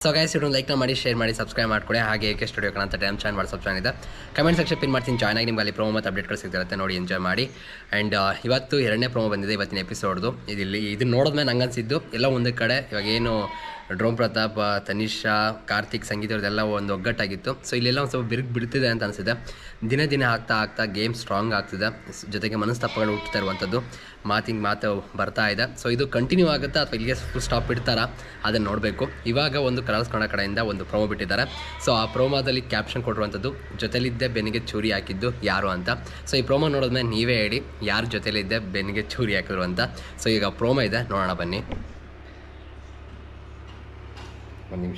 So guys ಇಡೋ ಲೈಕ್ನ ಮಾಡಿ share ಮಾಡಿ ಸಬ್ಸ್ಕ್ರೈಬ್ ಮಾಡ್ಕೊಳ್ಳಿ ಹಾಗೆ ಏಕೆ ಸ್ಟುಡಿಯೋ ಅಂತ ಟೈಮ್ ಚಾನ್ ವಾಟ್ಸಪ್ ಚಾನ್ ಇದೆ ಕಮೆಂಟ್ ಸೆಕ್ಷನ್ ಪಿನ್ ಮಾಡ್ತೀನಿ ಜಾಯ್ನ್ ಆಗಿ ನಿಮ್ಗೆ ಅಲ್ಲಿ ಪ್ರೋಮೋ ಮತ್ತು ಅಪ್ಡೇಟ್ಗಳು ಸಿಗ್ತಿರುತ್ತೆ ನೋಡಿ ಎಂಜಾಯ್ ಮಾಡಿ ಆ್ಯಂಡ್ ಇವತ್ತು ಎರಡನೇ ಪ್ರೋಮೋ ಬಂದಿದೆ ಇವತ್ತಿನ ಎಪಿಸೋಡ್ದು ಇದಿಲ್ಲಿ ಇದನ್ನ ನೋಡಿದ್ಮೇಲೆ ನಂಗೆ ಅನ್ಸಿದ್ದು ಎಲ್ಲ ಒಂದು ಕಡೆ ಇವಾಗ ಏನು ಡ್ರೋಮ್ ಪ್ರತಾಪ್ ತನಿಷಾ ಕಾರ್ತಿಕ್ ಸಂಗೀತ ಅವ್ರದ್ದೆಲ್ಲ ಒಂದು ಒಗ್ಗಟ್ಟಾಗಿತ್ತು ಸೊ ಇಲ್ಲೆಲ್ಲ ಒಂದು ಸ್ವಲ್ಪ ಬಿರುಕು ಬಿಡ್ತಿದೆ ಅಂತ ಅನಿಸಿದೆ ದಿನೇ ದಿನೇ ಆಗ್ತಾ ಆಗ್ತಾ ಗೇಮ್ ಸ್ಟ್ರಾಂಗ್ ಆಗ್ತಿದೆ ಸ್- ಜೊತೆಗೆ ಮನಸ್ತಾಪಗಳು ಹುಟ್ಟುತ್ತಾ ಇರುವಂಥದ್ದು ಮಾತಿಂಗ್ ಮಾತು ಬರ್ತಾ ಇದೆ ಸೊ ಇದು ಕಂಟಿನ್ಯೂ ಆಗುತ್ತಾ ಅಥವಾ ಇಲ್ಲಿಗೆ ಫುಲ್ ಸ್ಟಾಪ್ ಇಡ್ತಾರಾ ಅದನ್ನು ನೋಡಬೇಕು ಇವಾಗ ಒಂದು ಕಲರ್ಸ್ ಕನ್ನಡ ಕಡೆಯಿಂದ ಒಂದು ಪ್ರೋಮೋ ಬಿಟ್ಟಿದ್ದಾರೆ ಸೊ ಆ ಪ್ರೋಮೋದಲ್ಲಿ ಕ್ಯಾಪ್ಷನ್ ಕೊಟ್ಟಿರುವಂಥದ್ದು ಜೊತೆಲಿದ್ದೆ ಬೆನ್ನಿಗೆ ಚೂರಿ ಹಾಕಿದ್ದು ಯಾರು ಅಂತ ಸೊ ಈ ಪ್ರೋಮೋ ನೋಡಿದ್ಮೇಲೆ ನೀವೇ ಹೇಳಿ ಯಾರ ಜೊತೆಲಿದ್ದೆ ಬೆನ್ನಿಗೆ ಚೂರಿ ಹಾಕಿದ್ರು ಅಂತ ಸೊ ಈಗ ಪ್ರೋಮೋ ಇದೆ ನೋಡೋಣ ಬನ್ನಿ ಒಂದು ನಿಮಿಷ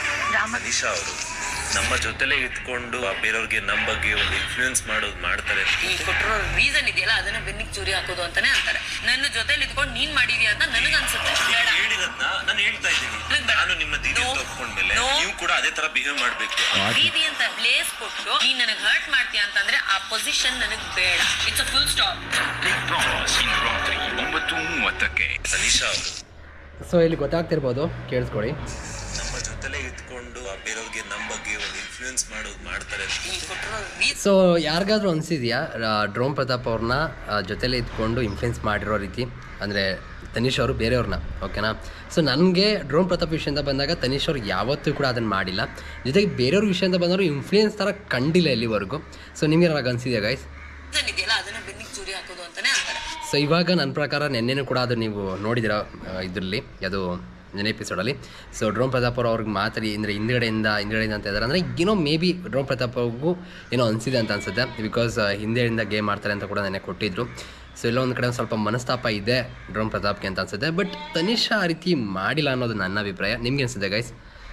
ಮನೀಷಾ ಅವರು ನಮ್ಮ ಜೊತೆಲೇ ಇದ್ಕೊಂಡು ಆ ಬೇರೆಯವ್ರಿಗೆ ನಮ್ಮ ಬಗ್ಗೆ ಒಂದು ಇನ್ಫ್ಲೂಯೆನ್ಸ್ ಮಾಡೋದು ಮಾಡ್ತಾರೆ ಈ ಕೊಟ್ಟಿರೋ ರೀಸನ್ ಇದೆಯಲ್ಲ ಅದನ್ನ ಬೆನ್ನಿಗೆ ಚೂರಿ ಹಾಕೋದು ಅಂತಾನೆ ಅಂತಾರೆ ನನ್ನ ಜೊತೆಲಿ ಇದ್ಕೊಂಡು ನೀನ್ ಮಾಡಿದ್ಯಾ ಅಂತ ನನಗನ್ಸುತ್ತೆ ಬೇಡ ಹೇಳಿರೋದ್ನ ನಾನು ಹೇಳ್ತಾ ಇದ್ದೀನಿ ನಂಗ್ ಬೇಡ. ನಾನು ನಿಮ್ಮ ದೀದಿ No. ತಗೊಂಡ್ಮೇಲೆ No. ನೀವು ಕೂಡ ಅದೇ ತರ ಬಿಹೇವ್ ಮಾಡ್ಬೇಕು ದೀದಿ ಅಂತ ಪ್ಲೇಸ್ ಕೊಟ್ಟು ನೀನ್ ನನಗೆ ಹರ್ಟ್ ಮಾಡ್ತೀಯ ಅಂತಂದ್ರೆ ಆ ಪೊಸಿಷನ್ ನನಗ್ ಬೇಡ it's a full stop Bigg Boss ಇಂದು ರಾತ್ರಿ ಒಂಬತ್ತು ಮೂವತ್ತಕ್ಕೆ ಮನೀಷಾ ಅವರು ಸೊ ಇಲ್ಲಿ ಗೊತ್ತಾಗ್ತಿರ್ಬೋದು ಕೇಳಿಸ್ಕೊಳ್ಳಿ ನಮ್ಮ ಜೊತೆಲೇ ಇದ್ಕೊಂಡು ಆ ಬೇರೆಯವ್ರಿಗೆ ನಮ್ಮ ಬಗ್ಗೆ ಒಂದು ಇನ್ಫ್ಲೂಯೆನ್ಸ್ ಮಾಡೋದು ಮಾಡ್ತಾರೆ ಈ ಕೊಟ್ಟಿರೋ ರೀಸನ್ ಸೊ ಯಾರಿಗಾದ್ರೂ ಅನಿಸಿದ್ಯಾ ಡ್ರೋಮ್ ಪ್ರತಾಪ್ ಅವ್ರನ್ನ ಜೊತೆಲಿ ಇದ್ಕೊಂಡು ಇನ್ಫ್ಲುಯೆನ್ಸ್ ಮಾಡಿರೋ ರೀತಿ ಅಂದರೆ ತನಿಷ್ ಅವರು ಬೇರೆಯವ್ರನ್ನ ಓಕೆನಾ ಸೊ ನನಗೆ ಡ್ರೋಮ್ ಪ್ರತಾಪ್ ವಿಷಯದಿಂದ ಬಂದಾಗ ತನಿಷ್ ಅವ್ರು ಯಾವತ್ತೂ ಕೂಡ ಅದನ್ನು ಮಾಡಿಲ್ಲ ಜೊತೆಗೆ ಬೇರೆಯವ್ರ ವಿಷಯದಿಂದ ಬಂದವರು ಇನ್ಫ್ಲುಯೆನ್ಸ್ ಥರ ಕಂಡಿಲ್ಲ ಇಲ್ಲಿವರೆಗೂ ಸೊ ನಿಮಗೆ ನನಗೆ ಅನಿಸಿದೆಯಾ ಗೈಸ್ ಇದೆಯಲ್ಲ ಅದನ್ನ ಬೆನ್ನಿಗೆ ಚೂರಿ ಹಾಕೋದು ಅಂತಾನೆ ಅಂತಾರೆ ಸೊ ಇವಾಗ ನನ್ನ ಪ್ರಕಾರ ನೆನ್ನೆನೂ ಕೂಡ ಅದು ನೀವು ನೋಡಿದಿರ ಇದರಲ್ಲಿ ಅದು ನೆನೆ ಎಪಿಸೋಡಲ್ಲಿ ಸೊ ಡ್ರೋಮ್ ಪ್ರತಾಪ್ ಅವ್ರು ಅವ್ರಿಗೆ ಮಾತಾಡಿ ಅಂದರೆ ಹಿಂದ್ಗಡೆಯಿಂದ ಹಿಂದ್ಗಡೆಯಿಂದ ಅಂತ ಇದ್ದಾರೆ ಅಂದರೆ ಏನೋ ಮೇ ಬಿ ಡ್ರೋಮ್ ಪ್ರತಾಪ್ ಅವ್ರಿಗೂ ಏನೋ ಅನಿಸಿದೆ ಅಂತ ಅನಿಸುತ್ತೆ ಬಿಕಾಸ್ ಹಿಂದೆಯಿಂದ ಗೇಮ್ ಮಾಡ್ತಾರೆ ಅಂತ ಕೂಡ ನೆನೆ ಕೊಟ್ಟಿದ್ರು ಸೊ ಎಲ್ಲೋ ಒಂದು ಕಡೆ ಒಂದು ಸ್ವಲ್ಪ ಮನಸ್ತಾಪ ಇದೆ ಡ್ರೋಮ್ ಪ್ರತಾಪ್ಗೆ ಅಂತ ಅನಿಸುತ್ತೆ ಬಟ್ ತನಿಷಾ ಆ ರೀತಿ ಮಾಡಿಲ್ಲ ಅನ್ನೋದು ನನ್ನ ಅಭಿಪ್ರಾಯ ನಿಮ್ಗೆ ಅನಿಸುತ್ತೆ ಗೈಸ್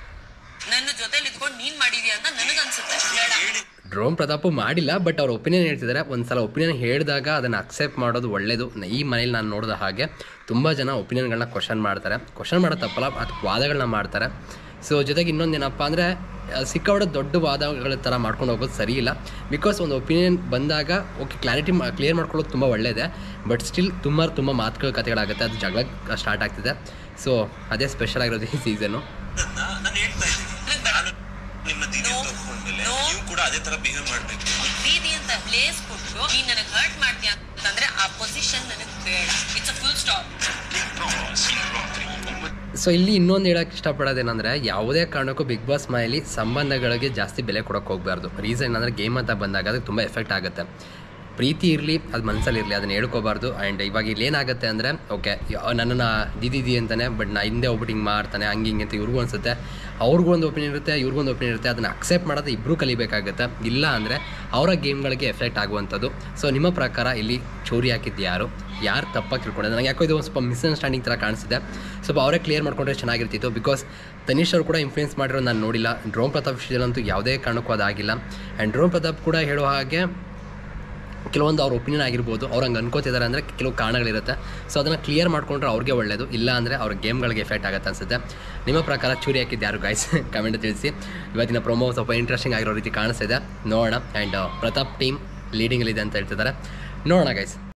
ನನ್ನ ಜೊತೆಲಿ ಇದ್ಕೊಂಡು ನೀನ್ ಮಾಡಿದ್ಯಾ ಅಂತ ನನಗನ್ಸುತ್ತೆ ಬೇಡ ಡ್ರೋಮ್ ಪ್ರತಾಪು ಮಾಡಿಲ್ಲ ಬಟ್ ಅವ್ರ ಒಪಿನಿಯನ್ ಹೇಳ್ತಿದ್ದಾರೆ ಒಂದು ಸಲ ಒಪಿನಿಯನ್ ಹೇಳಿದಾಗ ಅದನ್ನು ಅಕ್ಸೆಪ್ಟ್ ಮಾಡೋದು ಒಳ್ಳೆಯದು ಈ ಮನೇಲಿ ನಾನು ನೋಡಿದ ಹಾಗೆ ತುಂಬ ಜನ ಒಪಿನಿಯನ್ಗಳನ್ನ ಕ್ವಶನ್ ಮಾಡ್ತಾರೆ ಕ್ವಶನ್ ಮಾಡೋ ತಪ್ಪಲ್ಲ ಅದು ವಾದಗಳನ್ನ ಮಾಡ್ತಾರೆ ಸೊ ಜೊತೆಗೆ ಇನ್ನೊಂದು ಏನಪ್ಪ ಅಂದರೆ ಸಿಕ್ಕಾಪಟ್ಟೆ ದೊಡ್ಡ ವಾದಗಳ ಥರ ಮಾಡ್ಕೊಂಡು ಹೋಗೋದು ಸರಿ ಇಲ್ಲ ಬಿಕಾಸ್ ಒಂದು ಒಪಿನಿಯನ್ ಬಂದಾಗ ಓಕೆ ಕ್ಲಾರಿಟಿ ಕ್ಲಿಯರ್ ಮಾಡ್ಕೊಳ್ಳೋದು ತುಂಬ ಒಳ್ಳೆಯದೇ ಬಟ್ ಸ್ಟಿಲ್ ತುಂಬ ತುಂಬ ಮಾತುಗಳ ಕಥೆಗಳಾಗುತ್ತೆ ಅದು ಜಗಳ ಸ್ಟಾರ್ಟ್ ಆಗ್ತಿದೆ ಸೊ ಅದೇ ಸ್ಪೆಷಲ್ ಆಗಿರೋದು ಈ ಸೀಸನು ನಾನು ಹೇಳ್ತಾ ಇದ್ದೀನಿ ನಾನು ನಿಮ್ಮ ದೀದಿ No. ತಗೊಂಡ್ಮೇಲೆ No. ನೀವು ಕೂಡ ಅದೇ ತರ ಬಿಹೇವ್ ಮಾಡ್ಬೇಕು ದೀದಿ ಅಂತ ಪ್ಲೇಸ್ ಕೊಟ್ಟು ನೀನ್ ನನಗೆ ಹರ್ಟ್ ಮಾಡ್ತೀಯ ಅಂತಂದ್ರೆ ಆ ಪೊಸಿಷನ್ ನನಗ್ ಬೇಡ it's a full stop Bigg Boss ಇಂದು ರಾತ್ರಿ ಒಂಬತ್ತು ಸೊ ಇಲ್ಲಿ ಇನ್ನೊಂದು ಹೇಳಕ್ಕೆ ಇಷ್ಟಪಡೋದೇನೆಂದರೆ ಯಾವುದೇ ಕಾರಣಕ್ಕೂ ಬಿಗ್ ಬಾಸ್ ಮನೆಯಲ್ಲಿ ಸಂಬಂಧಗಳಿಗೆ ಜಾಸ್ತಿ ಬೆಲೆ ಕೊಡೋಕೆ ಹೋಗಬಾರ್ದು ರೀಸನ್ ಅಂದರೆ ಗೇಮ್ ಅಂತ ಬಂದಾಗ ಅದಕ್ಕೆ ತುಂಬ ಎಫೆಕ್ಟ್ ಆಗುತ್ತೆ ಪ್ರೀತಿ ಇರಲಿ ಅದು ಮನಸ್ಸಲ್ಲಿ ಇರಲಿ ಅದನ್ನ ಹೇಳ್ಕೋಬಾರ್ದು ಆ್ಯಂಡ್ ಇವಾಗ ಇಲ್ಲಿ ಏನಾಗುತ್ತೆ ಅಂದರೆ ಓಕೆ ನನ್ನನ್ನು ದಿದಿದಿ ಅಂತಾನೆ ಬಟ್ ನಾ ಹಿಂದೆ ಹೋಗ್ಬಿಟ್ಟು ಹಿಂಗೆ ಮಾಡ್ತಾನೆ ಹಂಗೆ ಹಿಂಗೆ ಅಂತ ಇವ್ರಿಗೂ ಅನಿಸುತ್ತೆ ಅವ್ರಿಗೂ ಒಂದು ಒಪಿನಿಯನ್ ಇರುತ್ತೆ ಇವ್ರಿಗೊಂದು ಒಪಿನಿಯನ್ ಇರುತ್ತೆ ಅದನ್ನು ಅಕ್ಸೆಪ್ಟ್ ಮಾಡೋದು ಇಬ್ಬರೂ ಕಲಿಬೇಕಾಗುತ್ತೆ ಇಲ್ಲ ಅಂದರೆ ಅವರ ಗೇಮ್ಗಳಿಗೆ ಎಫೆಕ್ಟ್ ಆಗುವಂಥದ್ದು ಸೊ ನಿಮ್ಮ ಪ್ರಕಾರ ಇಲ್ಲಿ ಚೋರಿ ಹಾಕಿದ್ದು ಯಾರು ಯಾರು ತಪ್ಪಾಗಿ ತಿಳ್ಕೊಂಡೆ ನನಗೆ ಯಾಕೋ ಇದು ಒಂದು ಸ್ವಲ್ಪ ಮಿಸ್ಅಂಡರ್ಸ್ಟ್ಯಾಂಡಿಂಗ್ ಥರ ಕಾಣಿಸಿದೆ ಸ್ವಲ್ಪ ಅವರೇ ಕ್ಲಿಯರ್ ಮಾಡ್ಕೊಂಡ್ರೆ ಚೆನ್ನಾಗಿರ್ತಿತ್ತು ಬಿಕಾಸ್ ತನಿಷ್ ಅವರು ಕೂಡ ಇನ್ಫ್ಲೂಯೆನ್ಸ್ ಮಾಡಿರೋ ನಾನು ನೋಡಿಲ್ಲ ಡ್ರೋನ್ ಪ್ರತಾಪ್ ವಿಷಯದಲ್ಲಂತೂ ಯಾವುದೇ ಕಾರಣಕ್ಕೂ ಅದಾಗಿಲ್ಲ ಆ್ಯಂಡ್ ಡ್ರೋನ್ ಪ್ರತಾಪ್ ಕೂಡ ಹೇಳೋ ಹಾಗೆ ಕೆಲವೊಂದು ಅವ್ರ ಒಪಿನಿಯನ್ ಆಗಿರ್ಬೋದು ಅವ್ರು ಹಂಗೆ ಅನ್ಕೋತಿದ್ದಾರೆ ಅಂದರೆ ಕೆಲವು ಕಾರಣಗಳಿರುತ್ತೆ ಸೊ ಅದನ್ನು ಕ್ಲಿಯರ್ ಮಾಡ್ಕೊಂಡ್ರೆ ಅವ್ರಿಗೆ ಒಳ್ಳೆಯದು ಇಲ್ಲ ಅಂದರೆ ಅವ್ರ ಗೇಮ್ಗಳಿಗೆ ಎಫೆಕ್ಟ್ ಆಗುತ್ತೆ ಅನ್ಸುತ್ತೆ ನಿಮ್ಮ ಪ್ರಕಾರ ಚೂರಿ ಹಾಕಿದ್ದು ಯಾರು ಗಾಯ್ಸ್ ಕಮೆಂಟ್ ತಿಳಿಸಿ ಇವತ್ತಿನ ಪ್ರೊಮೋ ಸ್ವಲ್ಪ ಇಂಟ್ರೆಸ್ಟಿಂಗ್ ಆಗಿರೋ ರೀತಿ ಕಾಣಿಸ್ತಿದೆ ನೋಡೋಣ ಆ್ಯಂಡ್ ಪ್ರತಾಪ್ ಟೀಮ್ ಲೀಡಿಂಗಲ್ಲಿದೆ ಅಂತ ಹೇಳ್ತಿದ್ದಾರೆ ನೋಡೋಣ ಗೈಸ್